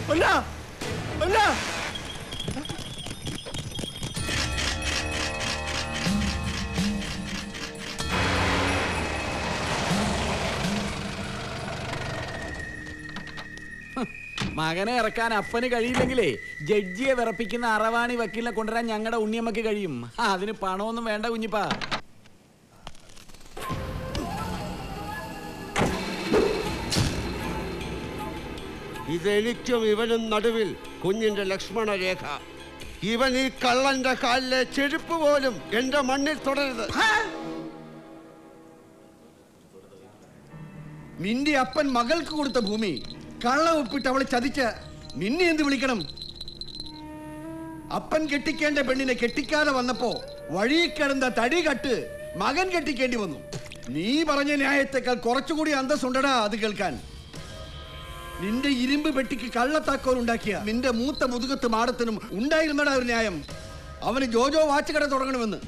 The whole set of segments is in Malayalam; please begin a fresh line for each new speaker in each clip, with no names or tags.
അല്ല അല്ല
മകനെ ഇറക്കാൻ അപ്പന് കഴിയില്ലെങ്കിലേ ജഡ്ജിയെ വിറപ്പിക്കുന്ന അറവാണി വക്കീലിനെ കൊണ്ടുവരാൻ ഞങ്ങളുടെ ഉണ്ണിയമ്മക്ക് കഴിയും ആ, അതിന് പണമൊന്നും വേണ്ട കുഞ്ഞിപ്പാ
ഇതെനിക്കും ഇവനും നടുവിൽ കുഞ്ഞിന്റെ ലക്ഷ്മണ രേഖ ഇവൻ ഈ കള്ളന്റെ കാലിലെ ചെരുപ്പ് പോലും എന്റെ മണ്ണിൽ തുടരുത്
നിന്റെ അപ്പൻ മകൾക്ക് കൊടുത്ത ഭൂമി കള്ള ഒപ്പിട്ട് അവളെ ചതിച്ച് നിന്നെ എന്ത് വിളിക്കണം അപ്പൻ കെട്ടിക്കേണ്ട പെണ്ണിനെ കെട്ടിക്കാതെ വന്നപ്പോ വഴി കിടന്ന തടി കട്ട് മകൻ കെട്ടിക്കേണ്ടി വന്നു നീ പറഞ്ഞ ന്യായത്തെക്കാൾ കുറച്ചുകൂടി അന്തസ്സുണ്ടടാ അത് കേൾക്കാൻ നിന്റെ ഇരുമ്പ് പെട്ടിക്ക് കള്ളത്താക്കോൽ ഉണ്ടാക്കിയ നിന്റെ മൂത്ത മുതുകത്ത് മാടത്തിനും ഉണ്ടായിരുന്നടാ ഒരു ന്യായം അവന് ജോജോ വാച്ച് കട തുടങ്ങണമെന്ന്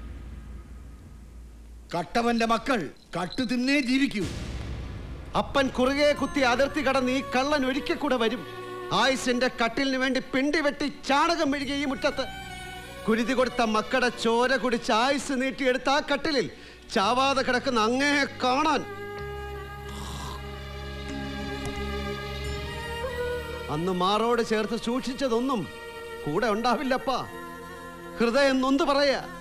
കട്ടവന്റെ മക്കൾ കട്ടു തിന്നേ ജീവിക്കൂ
അപ്പൻ കുറുകെ കുത്തി അതിർത്തി കടന്ന് ഈ കള്ളൻ ഒരിക്കൽ കൂടെ വരും ആയുസിന്റെ കട്ടിലിന് വേണ്ടി പിണ്ടി വെട്ടി ചാണകം മെഴുകിയ ഈ മുറ്റത്ത് കുരുതി കൊടുത്ത മക്കളുടെ ചോര കുടിച്ച് ആയുസ് നീട്ടിയെടുത്ത ആ കട്ടിലിൽ ചാവാതെ കിടക്കുന്ന അങ്ങേ കാണാൻ അന്ന് മാറോട് ചേർത്ത് സൂക്ഷിച്ചതൊന്നും കൂടെ ഉണ്ടാവില്ലപ്പാ ഹൃദയം നൊന്ത് പറയാ